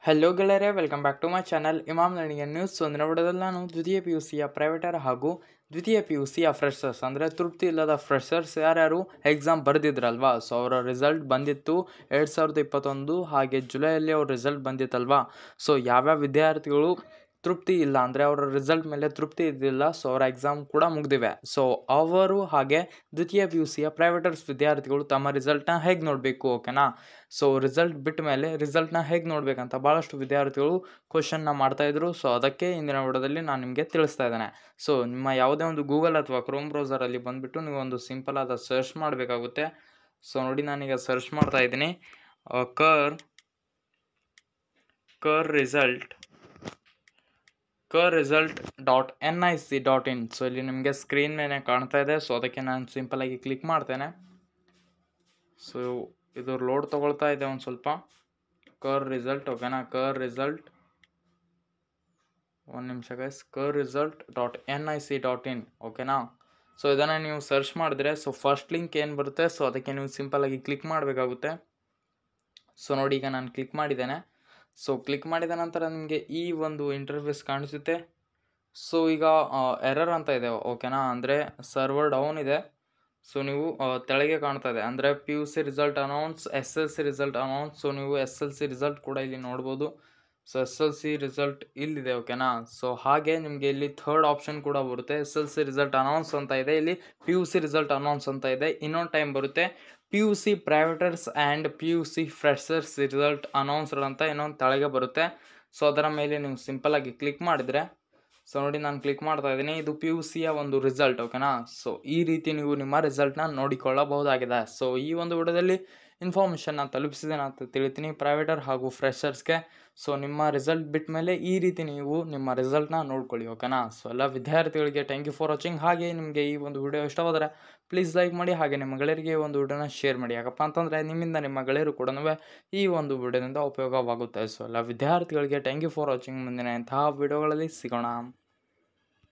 hello ಗೆಳೆಯರೆ welcome back to my channel Imam learning news ಒಂದಿನ ವಿಡಿಯೋದಲ್ಲಿ ನಾನು ದ್ವಿತೀಯ ಪಿ ಯು ಸಿಯ ಪ್ರೈವೇಟರ್ ಹಾಗೂ ದ್ವಿತೀಯ ಪಿ ಯು ಸಿಯ ಫ್ರೆಷರ್ಸ್ ಅಂದರೆ ತೃಪ್ತಿ ಇಲ್ಲದ ಫ್ರೆಷರ್ಸ್ ಯಾರ್ಯಾರು ಎಕ್ಸಾಮ್ ಬರೆದಿದ್ರಲ್ವಾ ಸೊ ಅವರ ರಿಸಲ್ಟ್ ಬಂದಿತ್ತು ಎರಡು ಸಾವಿರದ ಇಪ್ಪತ್ತೊಂದು ಹಾಗೆ ಜುಲೈಯಲ್ಲಿ ಅವ್ರ ರಿಸಲ್ಟ್ ಬಂದಿತ್ತಲ್ವಾ ಸೊ ಯಾವ್ಯಾವ ವಿದ್ಯಾರ್ಥಿಗಳು ತೃಪ್ತಿ ಇಲ್ಲ ಅಂದರೆ ಅವರ ರಿಸಲ್ಟ್ ಮೇಲೆ ತೃಪ್ತಿ ಇದ್ದಿಲ್ಲ ಸೊ ಅವರ ಎಕ್ಸಾಮ್ ಕೂಡ ಮುಗ್ದಿವೆ ಸೊ ಅವರು ಹಾಗೆ ದ್ವಿತೀಯ ಪಿ ಯು ಸಿಯ ಪ್ರೈವೇಟರ್ಸ್ ವಿದ್ಯಾರ್ಥಿಗಳು ತಮ್ಮ ರಿಸಲ್ಟ್ನ ಹೇಗೆ ನೋಡಬೇಕು ಓಕೆನಾ ಸೊ ರಿಸಲ್ಟ್ ಬಿಟ್ಟ ಮೇಲೆ ರಿಸಲ್ಟ್ನ ಹೇಗೆ ನೋಡಬೇಕಂತ ಭಾಳಷ್ಟು ವಿದ್ಯಾರ್ಥಿಗಳು ಕ್ವಶನ್ನ ಮಾಡ್ತಾಯಿದ್ರು ಸೊ ಅದಕ್ಕೆ ಇಂದಿನ ವಿಡಿಯೋದಲ್ಲಿ ನಾನು ನಿಮಗೆ ತಿಳಿಸ್ತಾ ಇದ್ದೇನೆ ಸೊ ನಿಮ್ಮ ಯಾವುದೇ ಒಂದು ಗೂಗಲ್ ಅಥವಾ ಕ್ರೋಮ್ ಬ್ರೌಸರಲ್ಲಿ ಬಂದುಬಿಟ್ಟು ನೀವು ಒಂದು ಸಿಂಪಲ್ ಆದ ಸರ್ಚ್ ಮಾಡಬೇಕಾಗುತ್ತೆ ಸೊ ನೋಡಿ ನಾನೀಗ ಸರ್ಚ್ ಮಾಡ್ತಾ ಇದ್ದೀನಿ ಕರ್ kar result kar result dot N I C dot in so ಇಲ್ಲಿ ನಿಮಗೆ ಸ್ಕ್ರೀನ್ ಮೇಲೆ ಕಾಣ್ತಾ ಇದೆ ಸೊ ಅದಕ್ಕೆ ನಾನು ಸಿಂಪಲಾಗಿ ಕ್ಲಿಕ್ ಮಾಡ್ತೇನೆ ಸೊ ಇದು ಲೋಡ್ ತೊಗೊಳ್ತಾ ಇದೆ ಒಂದು ಸ್ವಲ್ಪ ಕರ್ ರಿಸಲ್ಟ್ ಓಕೆನಾ ಕರ್ ರಿಸಲ್ಟ್ ಒಂದು ನಿಮಿಷ guys kar result dot N I C dot in ಓಕೆನಾ ಸೊ ಇದನ್ನು ನೀವು ಸರ್ಚ್ ಮಾಡಿದ್ರೆ ಸೊ ಫಸ್ಟ್ ಲಿಂಕ್ ಏನು ಬರುತ್ತೆ ಸೊ ಅದಕ್ಕೆ ನೀವು ಸಿಂಪಲಾಗಿ ಕ್ಲಿಕ್ ಮಾಡಬೇಕಾಗುತ್ತೆ ಸೊ ನೋಡಿ ಈಗ ನಾನು ಕ್ಲಿಕ್ ಮಾಡಿದ್ದೇನೆ ಸೊ ಕ್ಲಿಕ್ ಮಾಡಿದ ನಂತರ ನಿಮಗೆ ಈ ಒಂದು ಇಂಟರ್ಫೇಸ್ ಕಾಣಿಸುತ್ತೆ ಸೊ ಈಗ ಎರರ್ ಅಂತ ಇದೆ ಓಕೆನಾ ಅಂದರೆ ಸರ್ವರ್ ಡೌನ್ ಇದೆ ಸೊ ನೀವು ತೆಳಗೆ ಕಾಣ್ತಾ ಇದೆ ಅಂದರೆ P U C result announce S L C result announce so ನೀವು ಎಸ್ ಎಲ್ ಸಿ ರಿಸಲ್ಟ್ ಕೂಡ ಇಲ್ಲಿ ನೋಡ್ಬೋದು so S L C result ಇಲ್ಲಿದೆ ಓಕೆನಾ ಸೊ ಹಾಗೆ ನಿಮಗೆ ಇಲ್ಲಿ ಥರ್ಡ್ ಆಪ್ಷನ್ ಕೂಡ ಬರುತ್ತೆ S L C result announce ಅಂತ ಇದೆ ಇಲ್ಲಿ P U C result announce ಅಂತ ಇದೆ ಇನ್ನೊಂದು ಟೈಮ್ ಬರುತ್ತೆ P U C privates and P U C freshers result announced ಅಂತ ಇನ್ನೊಂದು ತೆಳಗೆ ಬರುತ್ತೆ ಸೊ ಅದರ ಮೇಲೆ ನೀವು ಸಿಂಪಲಾಗಿ ಕ್ಲಿಕ್ ಮಾಡಿದರೆ ಸೊ ನೋಡಿ ನಾನು ಕ್ಲಿಕ್ ಮಾಡ್ತಾ ಇದ್ದೀನಿ ಇದು ಪಿ ಯು ಸಿಯ ಒಂದು ರಿಸಲ್ಟ್ ಓಕೆನಾ ಸೊ ಈ ರೀತಿ ನೀವು ನಿಮ್ಮ ರಿಸಲ್ಟ್ನ ನೋಡಿಕೊಳ್ಳಬಹುದಾಗಿದೆ ಸೊ ಈ ಒಂದು ವಿಡಿಯೋದಲ್ಲಿ ಇನ್ಫಾರ್ಮೇಷನ್ನ ತಲುಪಿಸಿದ್ದೇನೆ ಅಂತ ತಿಳಿತೀನಿ ಪ್ರೈವೇಟರ್ ಹಾಗೂ ಫ್ರೆಷರ್ಸ್ಗೆ ಸೊ ನಿಮ್ಮ ರಿಸಲ್ಟ್ ಬಿಟ್ಟ ಮೇಲೆ ಈ ರೀತಿ ನೀವು ನಿಮ್ಮ ರಿಸಲ್ಟ್ನ ನೋಡ್ಕೊಳ್ಳಿ ಓಕೆನಾ ಸೊ ಎಲ್ಲ ವಿದ್ಯಾರ್ಥಿಗಳಿಗೆ ಥ್ಯಾಂಕ್ ಯು ಫಾರ್ ವಾಚಿಂಗ್ ಹಾಗೆ ನಿಮಗೆ ಈ ಒಂದು ವಿಡಿಯೋ ಇಷ್ಟವಾದರೆ ಪ್ಲೀಸ್ ಲೈಕ್ ಮಾಡಿ ಹಾಗೆ ನಿಮ್ಮ ಗೆಳೆಯರಿಗೆ ಒಂದು ವಿಡಿಯೋನ ಶೇರ್ ಮಾಡಿ ಯಾಕಪ್ಪ ಅಂತಂದರೆ ನಿಮ್ಮಿಂದ ನಿಮ್ಮ ಗೆಳೆಯರು ಕೂಡ ಈ ಒಂದು ವಿಡಿಯೋದಿಂದ ಉಪಯೋಗವಾಗುತ್ತೆ ಸೊ ಎಲ್ಲ ವಿದ್ಯಾರ್ಥಿಗಳಿಗೆ ಥ್ಯಾಂಕ್ ಯು ಫಾರ್ ವಾಚಿಂಗ್ ಮುಂದಿನ ಇಂತಹ ವಿಡಿಯೋಗಳಲ್ಲಿ ಸಿಗೋಣ